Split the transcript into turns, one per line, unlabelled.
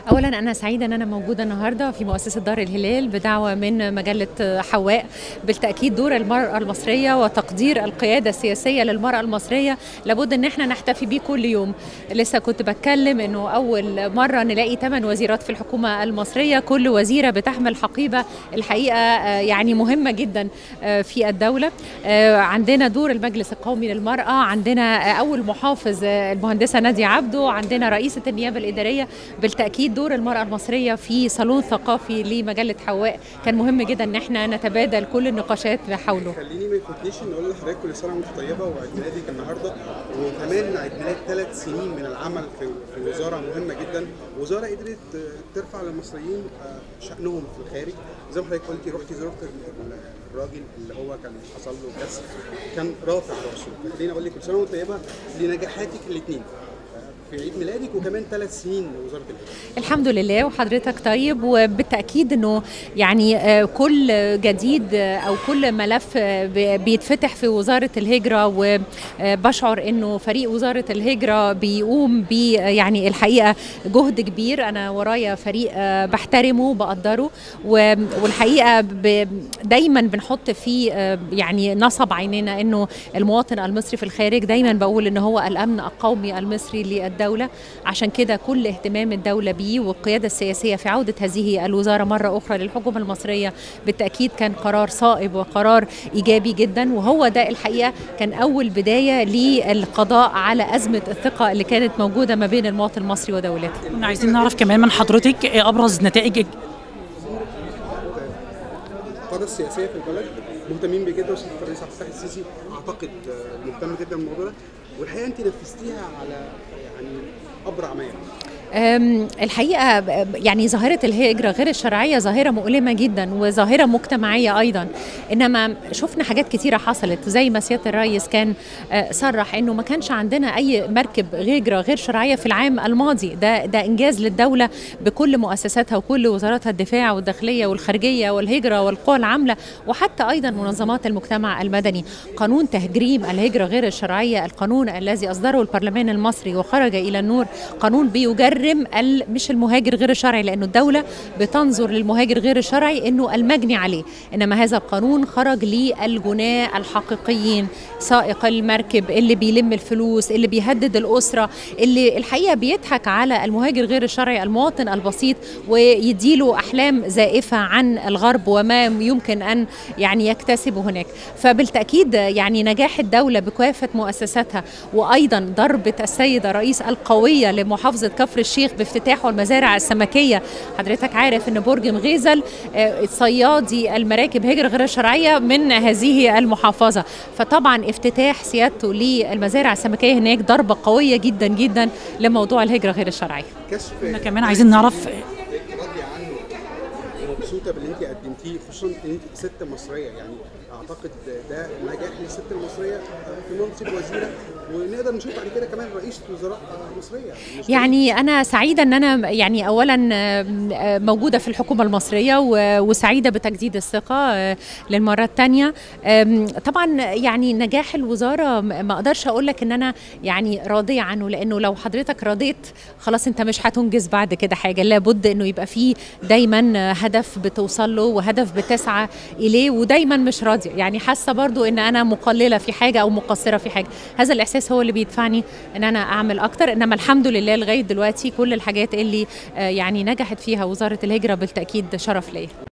اولا انا سعيده ان انا موجوده النهارده في مؤسسه دار الهلال بدعوه من مجله حواء بالتاكيد دور المراه المصريه وتقدير القياده السياسيه للمراه المصريه لابد ان احنا نحتفي بيه كل يوم لسه كنت بتكلم انه اول مره نلاقي ثمان وزيرات في الحكومه المصريه كل وزيره بتحمل حقيبه الحقيقه يعني مهمه جدا في الدوله عندنا دور المجلس القومي للمراه عندنا اول محافظ المهندسه ناديه عبده عندنا رئيسه النيابه الاداريه بالتاكيد دور المراه المصريه في صالون ثقافي لمجله حواء كان مهم جدا ان احنا نتبادل كل النقاشات حوله
خليني ما يفوتنيش نقول لحضرتك كل سنه وانت طيبه وعيد ميلادك النهارده وكمان عيد ميلاد ثلاث سنين من العمل في في وزاره مهمه جدا وزاره قدرت ترفع للمصريين شانهم في الخارج زي ما حضرتك قلتي رحتي زرت الراجل اللي هو كان حصل له كسر كان رافع راسه خليني اقول لك كل سنه وانت طيبه لنجاحاتك الاثنين في عيد ميلادك وكمان ثلاث سنين وزاره الهجره.
الحمد لله وحضرتك طيب وبالتاكيد انه يعني كل جديد او كل ملف بيتفتح في وزاره الهجره وبشعر انه فريق وزاره الهجره بيقوم ب يعني الحقيقه جهد كبير انا ورايا فريق بحترمه بقدره والحقيقه دايما بنحط فيه يعني نصب عيننا انه المواطن المصري في الخارج دايما بقول ان هو الامن القومي المصري للدولة الدولة عشان كده كل اهتمام الدولة بيه والقيادة السياسية في عودة هذه الوزارة مرة أخرى للحكومة المصرية بالتأكيد كان قرار صائب وقرار إيجابي جدا وهو ده الحقيقة كان أول بداية للقضاء على أزمة الثقة اللي كانت موجودة ما بين المواطن المصري ودولته
كنا عايزين نعرف كمان من حضرتك أبرز نتائج
القاده السياسيه في البلد مهتمين بيه جدا وسياده الرئيس عبد الفتاح السيسي اعتقد مهتم جدا بالموضوع ده والحقيقه انت نفذتيها على يعني ابرع ما
الحقيقه يعني ظاهره الهجره غير الشرعيه ظاهره مؤلمه جدا وظاهره مجتمعيه ايضا انما شفنا حاجات كتيره حصلت زي ما سياده الرئيس كان صرح انه ما كانش عندنا اي مركب هجره غير شرعيه في العام الماضي ده ده انجاز للدوله بكل مؤسساتها وكل وزاراتها الدفاع والداخليه والخارجيه والهجره والقوى العامله وحتى ايضا منظمات المجتمع المدني قانون تهجير الهجره غير الشرعيه القانون الذي اصدره البرلمان المصري وخرج الى النور قانون بيجرم مش المهاجر غير الشرعي لانه الدوله بتنظر للمهاجر غير الشرعي انه المجني عليه انما هذا القانون خرج للجناة الحقيقيين سائق المركب اللي بيلم الفلوس اللي بيهدد الاسره اللي الحقيقه بيضحك على المهاجر غير الشرعي المواطن البسيط ويديله احلام زائفه عن الغرب وما يمكن ان يعني يكتسبه هناك فبالتاكيد يعني نجاح الدوله بكافه مؤسساتها وايضا ضربه السيده رئيس القويه لمحافظه كفر الشيخ بافتتاحه المزارع السمكيه حضرتك عارف ان برج مغيزل صيادي المراكب هجره غير الشرعيه من هذه المحافظه فطبعا افتتاح سيادته للمزارع السمكيه هناك ضربه قويه جدا جدا لموضوع الهجره غير الشرعيه
احنا كمان عايزين نعرف
راضيه عنه ومبسوطه باللي انت قدمتيه خصوصا ان انت ست مصريه يعني اعتقد ده نجاح للست المصريه في منصب وزيره ونقدر نشوف بعد كده كمان رئيسه وزراء مصريه
يعني انا سعيده ان انا يعني اولا موجوده في الحكومه المصريه وسعيده بتجديد الثقه للمره الثانيه طبعا يعني نجاح الوزاره ما اقدرش اقول لك ان انا يعني راضيه عنه لانه لو حضرتك رضيت خلاص انت مش هتنجز بعد كده حاجه لابد انه يبقى فيه دايما هدف بتوصل له وهدف بتسعى اليه ودايما مش راضيه يعني حاسه برضو ان انا مقلله في حاجه او مقصره في حاجه هذا الاحساس هو اللي بيدفعني ان انا اعمل اكتر انما الحمد لله لغايه دلوقتي كل الحاجات اللي يعني نجحت فيها وزاره الهجره بالتاكيد شرف ليا